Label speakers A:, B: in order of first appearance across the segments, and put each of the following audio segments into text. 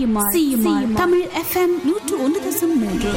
A: CMR CMR Tamil FM நூற்று ஒன்று தசம் மூன்று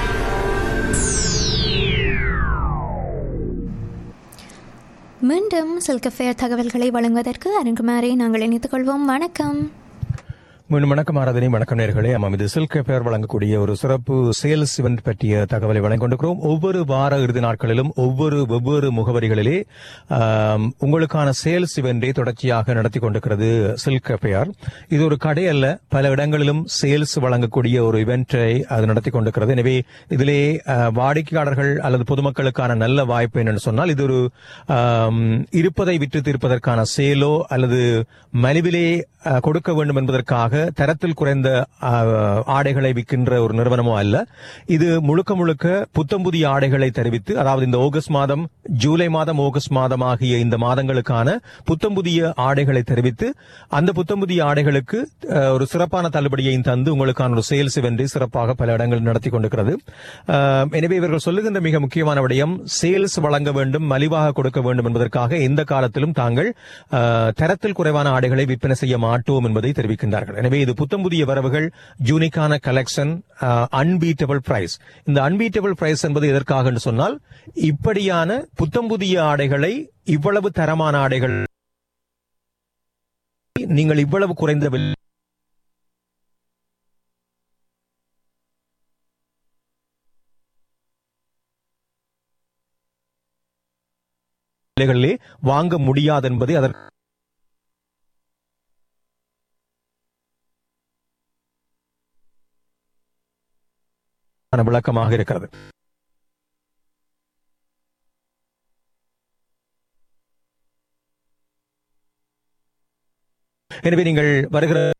B: மீண்டும் சில்கஃபேர் தகவல்களை வழங்குவதற்கு அருண்குமாரை நாங்கள் இணைத்துக் கொள்வோம் வணக்கம்
C: மீண்டும் வணக்கம் ஆராதனை வணக்கம் நேர்களே ஆமாம் இது சில்க் பேர் வழங்கக்கூடிய ஒரு சிறப்பு சேல்ஸ் இவெண்ட் பற்றிய தகவலை வழங்கிக் கொண்டிருக்கிறோம் ஒவ்வொரு வார இறுதி நாட்களிலும் ஒவ்வொரு வெவ்வேறு முகவரிகளிலே ஆம், உங்களுக்கான சேல்ஸ் இவெண்டை தொடர்ச்சியாக நடத்தி கொண்டிருக்கிறது சில்க் பேர் இது ஒரு கடை அல்ல பல இடங்களிலும் சேல்ஸ் வழங்கக்கூடிய ஒரு இவெண்டை அது நடத்தி கொண்டிருக்கிறது எனவே இதிலே ஆ, வாடிக்கையாளர்கள் அல்லது பொதுமக்களுக்கான நல்ல வாய்ப்பு என்னன்னு சொன்னால் இது ஒரு ஆம், இருப்பதை விற்று தீர்ப்பதற்கான சேலோ அல்லது மலிவிலே ஆ, கொடுக்க வேண்டும் என்பதற்காக தரத்தில் குறைந்த ஆ, ஆடைகளை விற்கின்ற ஒரு நிறுவனமோ அல்ல இது முழுக்க முழுக்க புத்தம் புதிய ஆடைகளை தெரிவித்து அதாவது இந்த ஆகஸ்ட் மாதம் ஜூலை மாதம் ஆகஸ்ட் மாதம் ஆகிய இந்த மாதங்களுக்கான புத்தம் புதிய ஆடைகளை தெரிவித்து அந்த புத்தம் புதிய ஆடைகளுக்கு ஆ, ஒரு சிறப்பான தள்ளுபடியையும் தந்து உங்களுக்கான ஒரு சேல்ஸ் வென்று சிறப்பாக பல இடங்களில் நடத்தி கொண்டிருக்கிறது ஆ, எனவே இவர்கள் சொல்லுகின்ற மிக முக்கியமான விடயம் சேல்ஸ் வழங்க வேண்டும் மலிவாக கொடுக்க வேண்டும் என்பதற்காக எந்த காலத்திலும் தாங்கள் ஆ, தரத்தில் குறைவான ஆடைகளை விற்பனை செய்ய மாட்டோம் என்பதை தெரிவிக்கின்றார்கள் எனவே இது புத்தம் புதிய வரவுகள் ஜூனிக்கான கலெக்ஷன் அன்பீட்டபிள் பிரைஸ் இந்த அன்பீட்டபிள் பிரைஸ் என்பது எதற்காக என்று சொன்னால் இப்படியான புத்தம் புதிய ஆடைகளை இவ்வளவு தரமான ஆடைகள் நீங்கள் இவ்வளவு குறைந்த விலை விலைகளிலே வாங்க முடியாது என்பதை அதற்கு விளக்கமாக இருக்கிறது எனவே நீங்கள் வருகிற